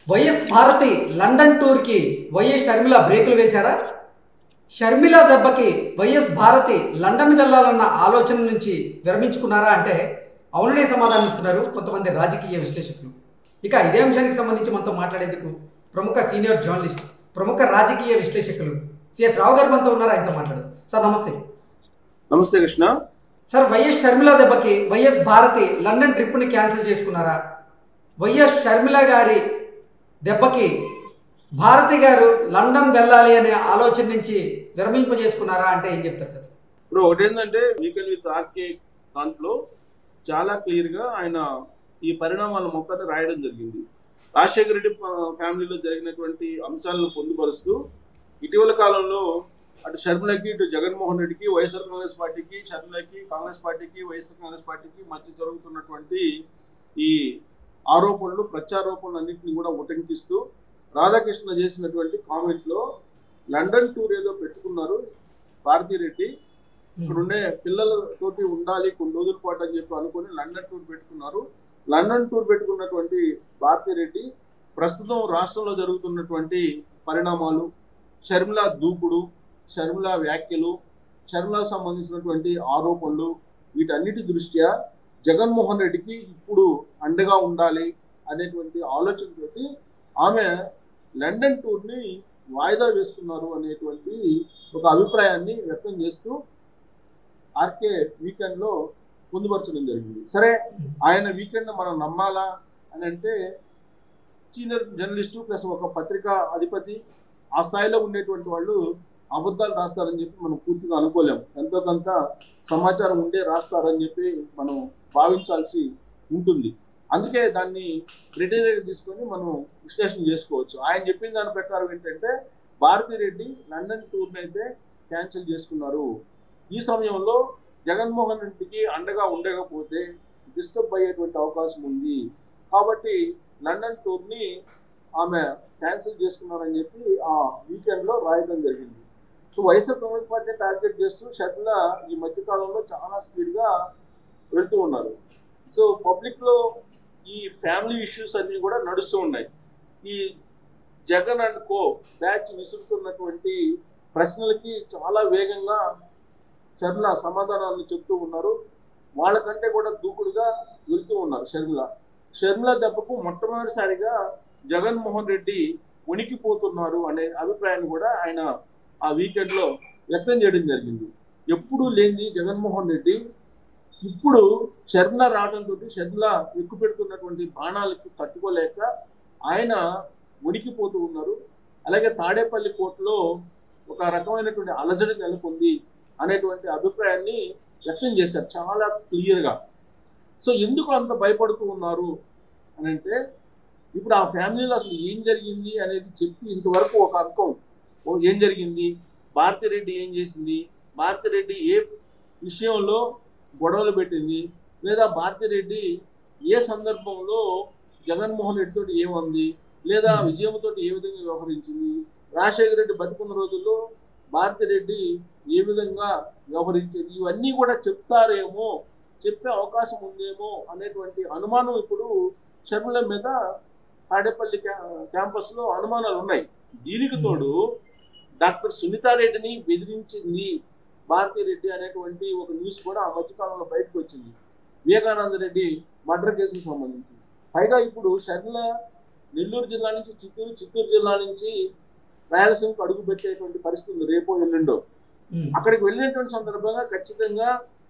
YS Bharathi London టూర్కి YS Sharmila బ్రేకులు వేశారా షర్మిల దెబ్బకి వైఎస్ భారతి లండన్ వెళ్ళాలన్న ఆలోచన నుంచి విరమించుకున్నారా అంటే అవుననే సమాధానం ఇస్తున్నారు కొంతమంది రాజకీయ విశ్లేషకులు ఇక ఇదే అంశానికి సంబంధించి మనతో మాట్లాడేందుకు ప్రముఖ సీనియర్ జర్నలిస్ట్ ప్రముఖ రాజకీయ విశ్లేషకులు సిఎస్ రావు గారు మనతో ఉన్నారు ఆయనతో మాట్లాడదు సార్ నమస్తే నమస్తే కృష్ణ సార్ వైఎస్ షర్మిల దెబ్బకి వైఎస్ భారతి లండన్ ట్రిప్ని క్యాన్సిల్ చేసుకున్నారా వైఎస్ షర్మిల గారి దెబ్బకి భారతి గారు లండన్ వెళ్ళాలి అనే ఆలోచన నుంచి విరమింపజేసుకున్నారా అంటే ఏం చెప్తారు సార్ ఇప్పుడు ఒకటేంటంటే వీకెండ్ విత్ ఆర్కే దాంట్లో చాలా క్లియర్ గా ఆయన ఈ పరిణామాల మొత్తాన్ని రాయడం జరిగింది రాజశేఖర రెడ్డి ఫా- ఫ్యామిలీలో జరిగినటువంటి అంశాలను పొందుపరుస్తూ ఇటీవల కాలంలో అటు షర్మిలకి ఇటు జగన్మోహన్ రెడ్డికి వైఎస్ఆర్ కాంగ్రెస్ పార్టీకి షర్మిలకి కాంగ్రెస్ పార్టీకి వైఎస్ఆర్ కాంగ్రెస్ పార్టీకి మధ్య జరుగుతున్నటువంటి ఈ ఆరోపణలు ప్రత్యారోపణలు అన్నింటినీ కూడా ఉటంకిస్తూ రాధాకృష్ణ చేసినటువంటి కామెంట్లో లండన్ టూర్ ఏదో పెట్టుకున్నారు భారతీరెడ్డి ఇక్కడ ఉండే పిల్లలతోటి ఉండాలి కొన్ని రోజుల పాటు అని చెప్పి అనుకుని లండన్ టూర్ పెట్టుకున్నారు లండన్ టూర్ పెట్టుకున్నటువంటి భారతీరెడ్డి ప్రస్తుతం రాష్ట్రంలో జరుగుతున్నటువంటి పరిణామాలు షర్మిల దూకుడు షర్మిల వ్యాఖ్యలు షర్మిలకు సంబంధించినటువంటి ఆరోపణలు వీటన్నిటి దృష్ట్యా జగన్మోహన్ రెడ్డికి ఇప్పుడు అండగా ఉండాలి అనేటువంటి ఆలోచనతోటి ఆమె లండన్ టూర్ని వాయిదా వేసుకున్నారు అనేటువంటి ఒక అభిప్రాయాన్ని వ్యక్తం చేస్తూ ఆర్కే వీకెండ్లో పొందుపరచడం జరిగింది సరే ఆయన వీకెండ్ మనం నమ్మాలా అని అంటే సీనియర్ జర్నలిస్టు ప్లస్ ఒక పత్రికా అధిపతి ఆ స్థాయిలో ఉండేటువంటి వాళ్ళు అబద్ధాలు రాస్తారని చెప్పి మనం పూర్తిగా అనుకోలేం ఎంతో కొంత సమాచారం ఉండే రాస్తారని చెప్పి మనం భావించాల్సి ఉంటుంది అందుకే దాన్ని క్రిటీరియా తీసుకొని మనం విశ్లేషణ చేసుకోవచ్చు ఆయన చెప్పిన దాని ప్రకారం ఏంటంటే భారతిరెడ్డి లండన్ టూర్ని అయితే క్యాన్సిల్ చేసుకున్నారు ఈ సమయంలో జగన్మోహన్ రెడ్డికి అండగా ఉండకపోతే డిస్టర్బ్ అయ్యేటువంటి అవకాశం ఉంది కాబట్టి లండన్ టూర్ని ఆమె క్యాన్సిల్ చేసుకున్నారని చెప్పి ఆ వీకెండ్లో రాయడం జరిగింది so YSR Congress party target చేస్తూ షర్మిల ఈ మధ్యకాలంలో చాలా స్పీడ్గా వెళ్తూ ఉన్నారు సో పబ్లిక్లో ఈ ఫ్యామిలీ ఇష్యూస్ అన్నీ కూడా నడుస్తూ ఉన్నాయి ఈ జగన్ అండ్ కో బ్యాచ్ విసురుతున్నటువంటి ప్రశ్నలకి చాలా వేగంగా షర్మిల సమాధానాలను చెప్తూ ఉన్నారు వాళ్ళకంటే కూడా దూకుడుగా వెళ్తూ ఉన్నారు షర్మిల షర్మిల దెబ్బకు మొట్టమొదటిసారిగా జగన్మోహన్ రెడ్డి ఉనికిపోతున్నారు అనే అభిప్రాయాన్ని కూడా ఆయన ఆ వీకెండ్లో వ్యక్తం చేయడం జరిగింది ఎప్పుడూ లేని జగన్మోహన్ రెడ్డి ఇప్పుడు షర్మిల రావడంతో షర్మిల ఎక్కువ పెడుతున్నటువంటి బాణాలకి తట్టుకోలేక ఆయన ఉనికిపోతూ ఉన్నారు అలాగే తాడేపల్లి కోర్టులో ఒక రకమైనటువంటి అలజడి నెలకొంది అనేటువంటి అభిప్రాయాన్ని వ్యక్తం చేశారు చాలా క్లియర్గా సో ఎందుకు అంత భయపడుతూ ఉన్నారు అని అంటే ఇప్పుడు ఆ ఫ్యామిలీలో అసలు ఏం జరిగింది అనేది చెప్పి ఇంతవరకు ఒక అంకం ఓ ఏం జరిగింది భారతిరెడ్డి ఏం చేసింది భారతిరెడ్డి ఏ విషయంలో గొడవలు పెట్టింది లేదా భారతిరెడ్డి ఏ సందర్భంలో జగన్మోహన్ రెడ్డితో ఏమంది లేదా విజయంతో ఏ విధంగా వ్యవహరించింది రాజశేఖర రెడ్డి బతుకున్న రోజుల్లో భారతిరెడ్డి ఏ విధంగా వ్యవహరించేది ఇవన్నీ కూడా చెప్తారేమో చెప్పే అవకాశం ఉందేమో అనేటువంటి అనుమానం ఇప్పుడు షర్మిల మీద తాడేపల్లి క్యా- క్యాంపస్లో అనుమానాలు ఉన్నాయి దీనికి తోడు డాక్టర్ సునీతారెడ్డిని బెదిరించింది భారతీరెడ్డి అనేటువంటి ఒక న్యూస్ కూడా ఆ మధ్యకాలంలో బయటకు వచ్చింది వివేకానంద రెడ్డి మర్డర్ కేసుకు సంబంధించి పైగా ఇప్పుడు షర్మిల నెల్లూరు జిల్లా నుంచి చిత్తూరు చిత్తూరు జిల్లా నుంచి రాయలసీమకు అడుగు పెట్టేటువంటి పరిస్థితి ఉంది రేపో ఎల్లుండో అక్కడికి వెళ్ళినటువంటి సందర్భంగా ఖచ్చితంగా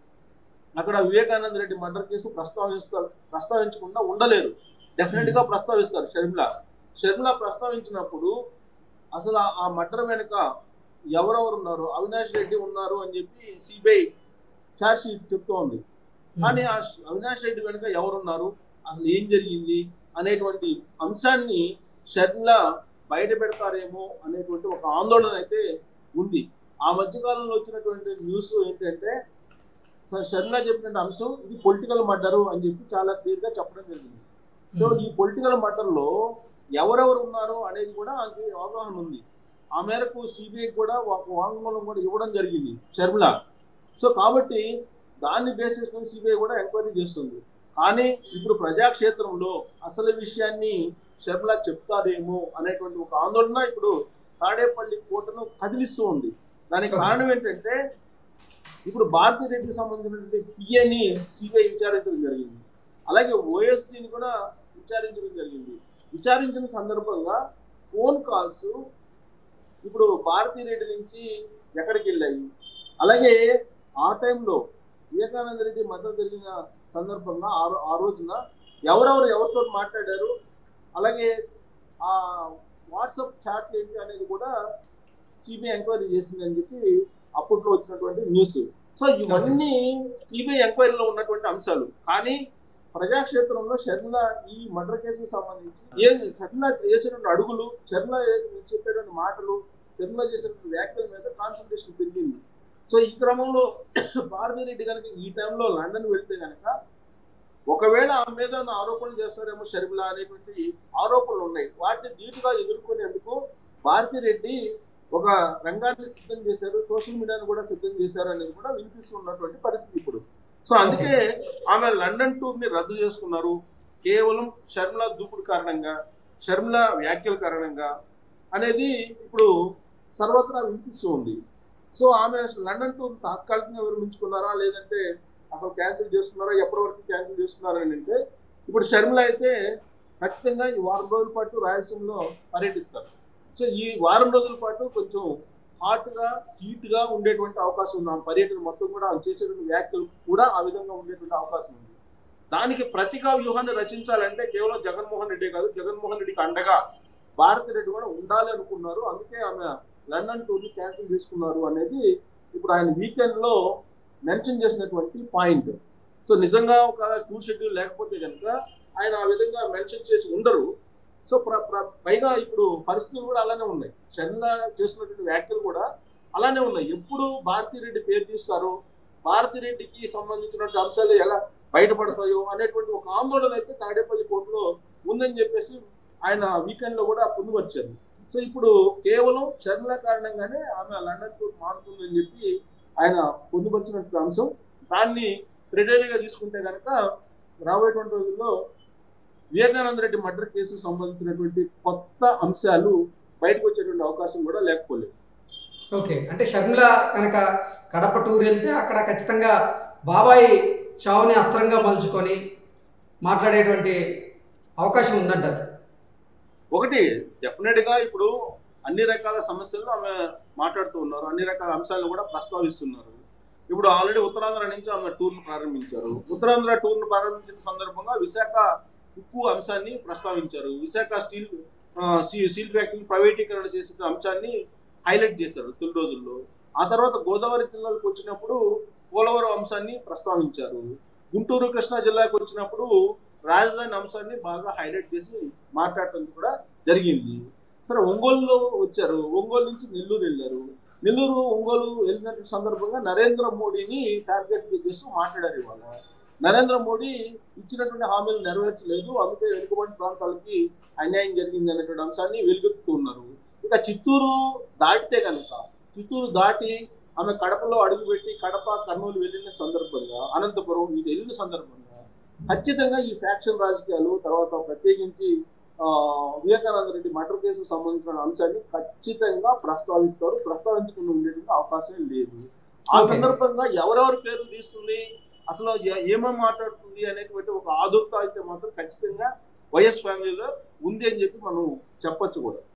అక్కడ వివేకానంద రెడ్డి మర్డర్ కేసు ప్రస్తావిస్తారు ప్రస్తావించకుండా ఉండలేరు డెఫినెట్ గా ప్రస్తావిస్తారు షర్మిల షర్మిల ప్రస్తావించినప్పుడు అసలు ఆ- ఆ మర్డర్ వెనుక ఎవరెవరు ఉన్నారు అవినాష్ రెడ్డి ఉన్నారు అని చెప్పి సిబిఐ ఛార్జ్ షీట్ చెప్తోంది కానీ ఆ ష్- అవినాష్ రెడ్డి వెనుక ఎవరున్నారు అసలు ఏం జరిగింది అనేటువంటి అంశాన్ని షర్మిల బయట పెడతారేమో అనేటువంటి ఒక ఆందోళన అయితే ఉంది ఆ మధ్యకాలంలో వచ్చినటువంటి న్యూస్ ఏంటంటే షర్మిల చెప్పిన అంశం ఇది పొలిటికల్ మర్డరు అని చెప్పి చాలా క్లియర్గా చెప్పడం జరిగింది సో ఈ పొలిటికల్ మర్డర్లో ఎవరెవరు ఉన్నారు అనేది కూడా ఆమెకి అవగాహన ఉంది ఆ మేరకు సిబిఐ కూడా ఒక వాంగ్మూలం కూడా ఇవ్వడం జరిగింది షర్మిల సో కాబట్టి దాన్ని బేస్ చేసుకుని సిబిఐ కూడా ఎంక్వైరీ చేస్తుంది కానీ ఇప్పుడు ప్రజాక్షేత్రంలో అసలు విషయాన్ని షర్మిల చెప్తారేమో అనేటువంటి ఒక ఆందోళన ఇప్పుడు తాడేపల్లి కోటను కదిలిస్తూ ఉంది దానికి Okay. కారణం ఏంటంటే ఇప్పుడు భారతీ రెడ్డికి సంబంధించినటువంటి పిఏని సిబిఐ విచారించడం జరిగింది అలాగే ఓఎస్డిని కూడా విచారించడం జరిగింది విచారించిన సందర్భంగా ఫోన్ కాల్స్ ఇప్పుడు భారతీ రెడ్డి నుంచి ఎక్కడికి వెళ్ళాయి అలాగే ఆ టైంలో వివేకానంద రెడ్డి మద్దతు జరిగిన సందర్భంగా ఆ రో- ఆ రోజున ఎవరెవరు ఎవరితో మాట్లాడారు అలాగే ఆ వాట్సాప్ చాట్లు ఏంటి అనేది కూడా సిబిఐ ఎంక్వైరీ చేసింది అని చెప్పి అప్పట్లో వచ్చినటువంటి న్యూస్ సో ఇవన్నీ సిబిఐ ఎంక్వైరీలో ఉన్నటువంటి అంశాలు కానీ ప్రజాక్షేత్రంలో షర్మిల ఈ మర్డర్ కేసుకు సంబంధించి ఏ షర్మిల చేసినటువంటి అడుగులు షర్మిల చెప్పేటువంటి మాటలు షర్మిల చేసినటువంటి వ్యాఖ్యల మీద కాన్సన్ట్రేషన్ పెరిగింది సో ఈ క్రమంలో భారతీ రెడ్డి కనుక ఈ టైంలో లండన్ వెళ్తే కనుక ఒకవేళ ఆమె మీద ఉన్న ఆరోపణలు చేస్తారేమో షర్మిల అనేటువంటి ఆరోపణలు ఉన్నాయి వాటిని ధీటుగా ఎదుర్కొనేందుకు భారతీ రెడ్డి ఒక రంగాన్ని సిద్ధం చేశారు సోషల్ మీడియాను కూడా సిద్ధం చేశారు అనేది కూడా వినిపిస్తున్నటువంటి పరిస్థితి ఇప్పుడు సో అందుకే ఆమె లండన్ టూర్ ని రద్దు చేసుకున్నారు కేవలం షర్మిల దూకుడు కారణంగా షర్మిల వ్యాఖ్యల కారణంగా అనేది ఇప్పుడు సర్వత్రా వినిపిస్తూ ఉంది సో ఆమె లండన్ టూర్ తాత్కాలికంగా విరమించుకున్నారా లేదంటే అసలు క్యాన్సిల్ చేసుకున్నారా ఎప్పటి వరకు క్యాన్సిల్ చేసుకున్నారా అని అంటే ఇప్పుడు షర్మిల అయితే ఖచ్చితంగా ఈ వారం రోజుల పాటు రాయలసీమలో పర్యటిస్తారు సో ఈ వారం రోజుల పాటు కొంచెం హాట్గా హీట్గా ఉండేటువంటి అవకాశం ఉంది ఆ పర్యటన మొత్తం కూడా ఆమె చేసేటువంటి వ్యాఖ్యలు కూడా ఆ విధంగా ఉండేటువంటి అవకాశం ఉంది దానికి ప్రతిగా వ్యూహాన్ని రచించాలంటే కేవలం జగన్మోహన్ రెడ్డి కాదు జగన్మోహన్ రెడ్డికి అండగా భారతి రెడ్డి కూడా ఉండాలి అనుకున్నారు అందుకే ఆమె లండన్ టూర్ని క్యాన్సిల్ చేసుకున్నారు అనేది ఇప్పుడు ఆయన వీకెండ్లో మెన్షన్ చేసినటువంటి పాయింట్ సో నిజంగా ఒక టూర్ షెడ్యూల్ లేకపోతే కనుక ఆయన ఆ విధంగా మెన్షన్ చేసి ఉండరు సో ప్ర ప్ర- పైగా ఇప్పుడు పరిస్థితులు కూడా అలానే ఉన్నాయి షర్మిల చేస్తున్నటువంటి వ్యాఖ్యలు కూడా అలానే ఉన్నాయి ఎప్పుడు భారతిరెడ్డి పేరు తీస్తారో భారతిరెడ్డికి సంబంధించినటువంటి అంశాలు ఎలా బయటపడతాయో అనేటువంటి ఒక ఆందోళన అయితే తాడేపల్లి కోర్టులో ఉందని చెప్పేసి ఆయన వీకెండ్ లో కూడా పొందుపరిచారు సో ఇప్పుడు కేవలం షర్మిల కారణంగానే ఆమె లండన్ టూర్ మారుతుందని చెప్పి ఆయన పొందుపరిచినటువంటి అంశం దాన్ని క్రెడేరియగా తీసుకుంటే కనుక రాబోయేటువంటి రోజుల్లో వివేకానంద రెడ్డి మర్డర్ కేసుకు సంబంధించినటువంటి కొత్త అంశాలు బయటకు వచ్చేటువంటి అవకాశం కూడా లేకపోలేదు ఓకే అంటే షర్మిల కనుక కడప టూర్ వెళ్తే అక్కడ ఖచ్చితంగా బాబాయి చావుని అస్త్రంగా మలుచుకొని మాట్లాడేటువంటి అవకాశం ఉందంటారు ఒకటి డెఫినెట్ గా ఇప్పుడు అన్ని రకాల సమస్యలను ఆమె మాట్లాడుతూ ఉన్నారు అన్ని రకాల అంశాలను కూడా ప్రస్తావిస్తున్నారు ఇప్పుడు ఆల్రెడీ ఉత్తరాంధ్ర నుంచి ఆమె టూర్ను ప్రారంభించారు ఉత్తరాంధ్ర టూర్ను ప్రారంభించిన సందర్భంగా విశాఖ ఉక్కు అంశాన్ని ప్రస్తావించారు విశాఖ స్టీల్ ఆ, స్టీ- స్టీల్ ఫ్యాక్టరీ ప్రైవేటీకరణ చేసిన అంశాన్ని హైలైట్ చేశారు తొలి రోజుల్లో ఆ తర్వాత గోదావరి జిల్లాలకు వచ్చినప్పుడు పోలవరం అంశాన్ని ప్రస్తావించారు గుంటూరు కృష్ణా జిల్లాకు వచ్చినప్పుడు రాజధాని అంశాన్ని బాగా హైలైట్ చేసి మాట్లాడటం కూడా జరిగింది సరే ఒంగోలులో వచ్చారు ఒంగోలు నుంచి నెల్లూరు వెళ్ళారు నెల్లూరు ఒంగోలు వెళ్ళిన సందర్భంగా నరేంద్ర మోడీని టార్గెట్ చేస్తూ మాట్లాడారు ఇవాళ నరేంద్ర మోడీ ఇచ్చినటువంటి హామీలు నెరవేర్చలేదు అందుకే వెనుకబడిన ప్రాంతాలకి అన్యాయం జరిగింది అనేటువంటి అంశాన్ని వెలుగెత్తుతూ ఉన్నారు ఇక చిత్తూరు దాటితే కనుక చిత్తూరు దాటి ఆమె కడపలో అడుగుపెట్టి కడప కర్నూలు వెళ్ళిన సందర్భంగా అనంతపురం ఇది వెళ్ళిన సందర్భంగా ఖచ్చితంగా ఈ ఫ్యాక్షన్ రాజకీయాలు తర్వాత ప్రత్యేకించి ఆ, వివేకానంద రెడ్డి మర్డర్ కేసుకు సంబంధించిన అంశాన్ని ఖచ్చితంగా ప్రస్తావిస్తారు ప్రస్తావించుకుని ఉండేటువంటి అవకాశం లేదు ఆ Okay. సందర్భంగా ఎవరెవరి పేర్లు తీస్తుంది అసలు ఏ- ఏమేం మాట్లాడుతుంది అనేటువంటి ఒక ఆదుర్త అయితే మాత్రం ఖచ్చితంగా వైఎస్ ఫ్యామిలీలో ఉంది అని చెప్పి మనం చెప్పొచ్చు కూడా